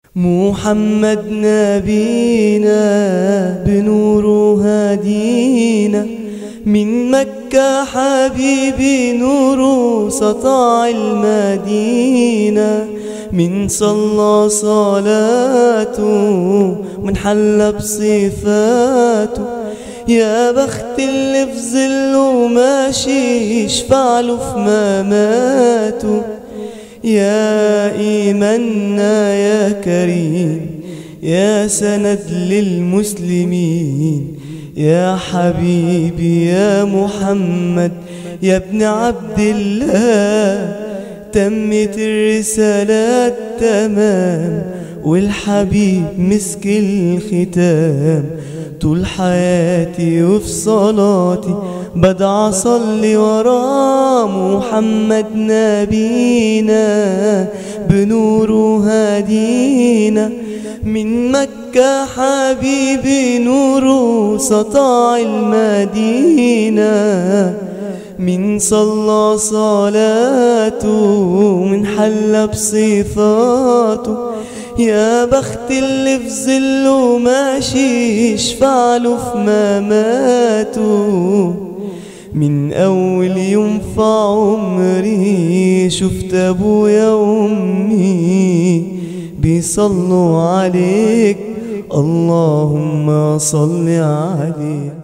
محمد نبينا بنور هدينا من مكة حبيبي نور سطع المدينة من صلى صلاته من حل بصفاته يا بخت اللي في ظله ماشي يشفع له في مماته يا إيماننا يا كريم يا سند للمسلمين يا حبيبي يا محمد يا ابن عبد الله تمت الرسالات تمام والحبيب مسك الختام طول حياتي وفي صلاتي بدع أصلي ورا محمد نبينا بنور هدينا من مكة حبيبي نور سطع المدينة من صلى صلاته من حل بصفاته يا بخت اللي في ظله ماشي يشفع له في مماته من أول يوم في عمري شفت أبويا وأمي بيصلوا عليك اللهم صل عليك